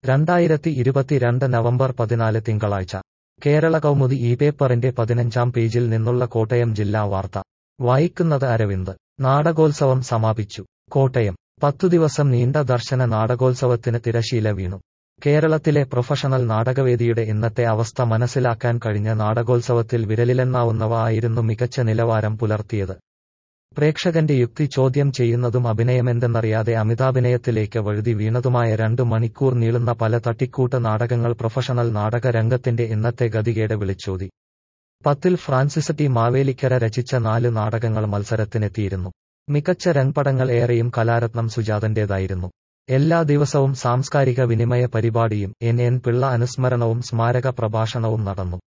രണ്ടായിരത്തി ഇരുപത്തിരണ്ട് നവംബർ പതിനാല് തിങ്കളാഴ്ച കേരള കൗമുദി ഈ പേപ്പറിന്റെ പതിനഞ്ചാം പേജിൽ നിന്നുള്ള കോട്ടയം ജില്ലാ വാർത്ത വായിക്കുന്നത് അരവിന്ദ് നാടകോത്സവം സമാപിച്ചു കോട്ടയം പത്തു ദിവസം നീണ്ട ദർശന നാടകോത്സവത്തിന് തിരശീല വീണു കേരളത്തിലെ പ്രൊഫഷണൽ നാടകവേദിയുടെ ഇന്നത്തെ അവസ്ഥ മനസ്സിലാക്കാൻ കഴിഞ്ഞ നാടകോത്സവത്തിൽ വിരലിലെണ്ണാവുന്നവ ആയിരുന്നു മികച്ച നിലവാരം പുലർത്തിയത് പ്രേക്ഷകന്റെ യുക്തി ചോദ്യം ചെയ്യുന്നതും അഭിനയമെന്തെന്നറിയാതെ അമിതാഭിനയത്തിലേക്ക് വഴുതി വീണതുമായ രണ്ടു മണിക്കൂർ നീളുന്ന പല തട്ടിക്കൂട്ട് നാടകങ്ങൾ പ്രൊഫഷണൽ നാടക രംഗത്തിന്റെ ഇന്നത്തെ ഗതികേട് വിളിച്ചോതി പത്തിൽ ഫ്രാൻസിസ് ടി മാവേലിക്കര രചിച്ച നാല് നാടകങ്ങൾ മത്സരത്തിനെത്തിയിരുന്നു മികച്ച രംഗപടങ്ങൾ ഏറെയും കലാരത്നം സുജാതന്റേതായിരുന്നു എല്ലാ ദിവസവും സാംസ്കാരിക വിനിമയ പരിപാടിയും എൻ എൻ പിള്ള അനുസ്മരണവും സ്മാരക പ്രഭാഷണവും നടന്നു